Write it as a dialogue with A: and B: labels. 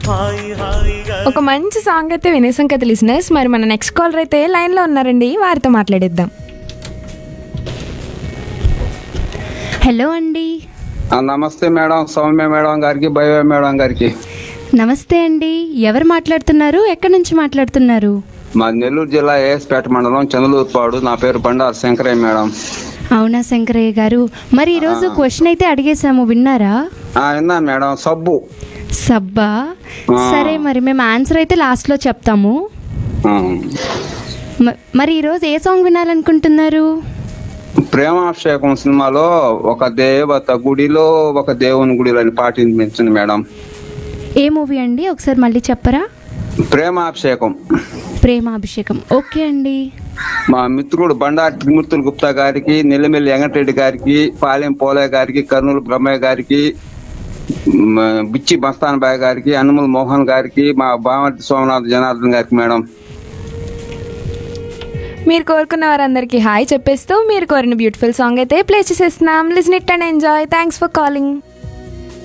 A: ఒక మంచి సాంగ్ అయితే వినేసాం కదా లిసినర్స్ మరి మన నెక్స్ట్ కాలర్ అయితే లైన్లో ఉన్నారండి వారితో మాట్లాడిద్దాం
B: హలో అండి
C: ఆ, నమస్తే మేడం సౌమ్య మేడం గారికి భవ్య మేడం గారికి
B: నమస్తే అండి ఎవరు మాట్లాడుతున్నారు ఎక్కడి నుంచి మాట్లాడుతున్నారు
C: మా నెల్లూరు జిల్లా ఏఎస్పేట మండలం చంద్రలూరుపాడు నా పేరు బండారు శంకరయ్య మేడం
B: అవునా శంకరయ్య గారు మరి ఈరోజు క్వశ్చన్ అయితే అడిగేశాము విన్నారా
C: ఆ, విన్నాను మేడం సబ్బు
B: సబ్బా
C: ఆ.
B: సరే మరి మేము ఆన్సర్ అయితే లాస్ట్లో చెప్తాము
C: ఆ,
B: మ- మరి ఈరోజు ఏ సాంగ్ వినాలనుకుంటున్నారు
C: ప్రేమాభిషేకం సినిమాలో ఒక దేవత గుడిలో ఒక దేవుని గుడిలో అని పాట వినిపించింది మేడం
B: ఏ మూవీ అండి ఒకసారి మళ్ళీ చెప్పరా
C: ప్రేమాభిషేకం
B: ప్రేమాభిషేకం ఓకే అండి
C: మా మిత్రుడు బండారు త్రిమూర్తులు గుప్తా గారికి నెల్లిమెల్లి వెంకటరెడ్డి గారికి పాలెం పోలయ్య గారికి కర్నూలు బ్రహ్మయ్య గారికి మ, బిచ్చి మస్తాన్ బాయ్ గారికి అనుమల్ మోహన్ గారికి మా బామర్తి సోమనాథ్ జనార్దన్ గారికి మేడం
A: మీరు కోరుకున్న వారందరికీ హాయ్ చెప్పేస్తూ మీరు కోరిన బ్యూటిఫుల్ సాంగ్ అయితే ప్లే చేసేస్తున్నాం listen it and enjoy thanks for calling